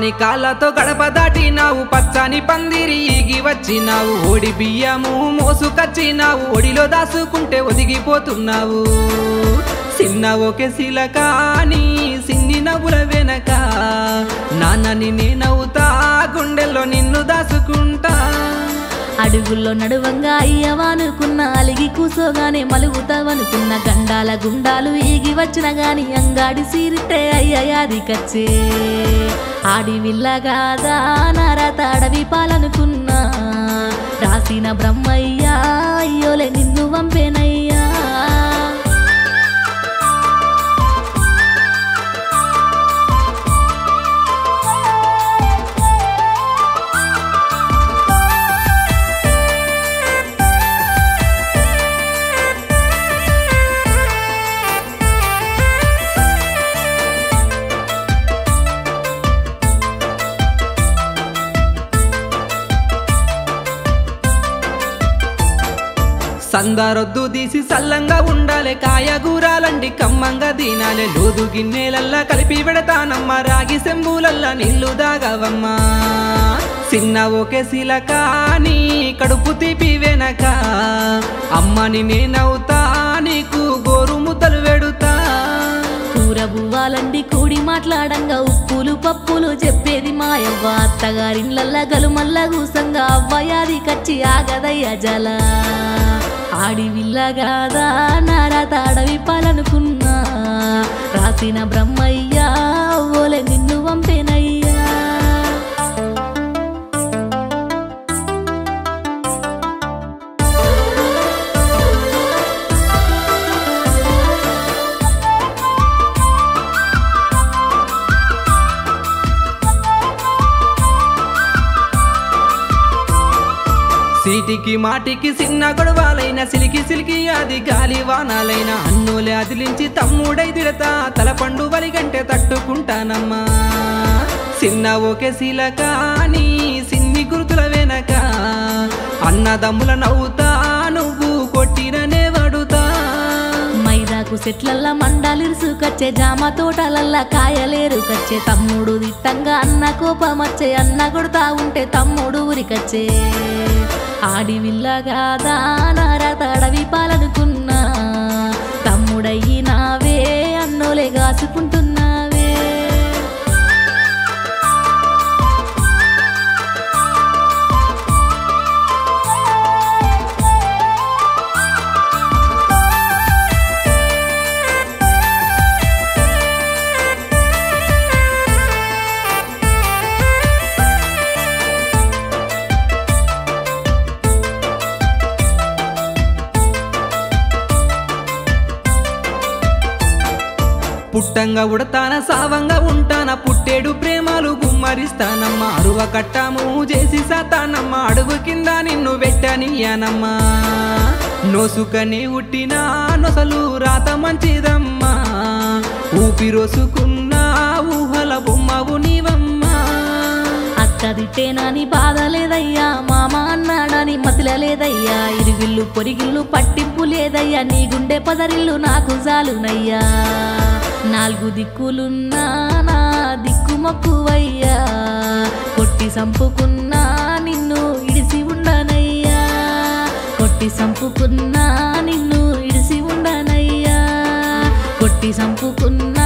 సన్నని కాళ్ళతో గడప దాటినావు పచ్చని పందిరి ఈగి వచ్చినావు ఓడి బియ్యము మోసుకొచ్చినావు ఒడిలో దాసుకుంటే ఒదిగిపోతున్నావు చిన్న ఒకే శిలకాని సిన్ని నవ్వుల వెనక నాన్నని నేనవుతా గుండెల్లో నిన్ను దాసుకుంటా అడుగుల్లో నడువంగా అయ్యవానుకున్న అలిగి కూసోగానే మలుగుతావనుకున్న గండాల గుండాలు ఈగి వచ్చిన గాని అంగాడి సీరితే అయ్యయాది కచ్చే ఆడి విల్లగాదా నారత అడవి పాలనుకున్నా రాసిన బ్రహ్మయ్యా అయ్యోలే నిన్ను వంపేనయ్యా సందారొద్దు తీసి సల్లంగా ఉండాలి కాయగూరాలండి కమ్మంగా తినాలి లోదు గిన్నెలల్లా కలిపి పెడతానమ్మా రాగి సెంబులల్లా నీళ్లు దాగవమ్మా చిన్న ఒకే శిలకాని కడుపు తీపి వెనక అమ్మని నేనవుతా నీకు గోరు ముద్దలు వెడుతా కూర బువ్వాలండి కూడి మాట్లాడంగా ఉప్పులు పప్పులు చెప్పేది మాయవ్వ అత్తగారిళ్ళల్లా గలుమల్ల కూసంగా అవ్వయాది కచ్చి ఆగదయ్య జల ఆడి విల్లగాదా నారాత అడవి పాలనుకున్నా రాసిన బ్రహ్మయ్యా ఓలే నిన్ను వంపేనయ్యా సీటికి మాటికి చిన్న గొడవాలైన సిలికి సిలికి అది గాలి వానాలైన అన్నులే అదిలించి తమ్ముడై తిడతా తలపండు వలిగంటే తట్టుకుంటానమ్మా చిన్న ఒకే శిలకాని సిన్ని గుర్తుల వెనక అన్నదమ్ముల నవ్వుతా నువ్వు కొట్టిననే వడుతా మైదాకు సెట్లల్లా మండాలిరుసుకొచ్చే జామ తోటలల్లా కాయలేరు కచ్చే తమ్ముడు దిట్టంగా అన్న కోపమచ్చే అన్న కొడతా ఉంటే తమ్ముడు ఉరికచ్చే ఆడి విల్లగాదా నారత అడవి పాలనుకున్నా తమ్ముడయ్యినావే అన్నోలే గాసుకుంటున్నావే పుట్టంగా ఉడతాన సావంగా ఉంటాన పుట్టేడు ప్రేమలు గుమ్మరిస్తానమ్మా అరువ కట్టాము చేసి సాతానమ్మా అడుగు కింద నిన్ను పెట్టనియానమ్మా నోసుకని ఉట్టినా నొసలు రాత మంచిదమ్మా ఊపిరోసుకున్నా ఊహల బొమ్మవు నీవమ్మా అక్క తిట్టేనాని బాధ లేదయ్యా మామ అన్నాడని మతిల లేదయ్యా ఇరుగిల్లు పొరిగిల్లు పట్టింపు లేదయ్యా నీ గుండె పదరిల్లు నాకు జాలునయ్యా నాలుగు దిక్కులున్నా నా దిక్కు మక్కువయ్యా కొట్టి సంపుకున్నా నిన్ను ఇడిసి ఉండనయ్యా కొట్టి సంపుకున్నా నిన్ను ఇడిసి ఉండనయ్యా కొట్టి సంపుకున్నా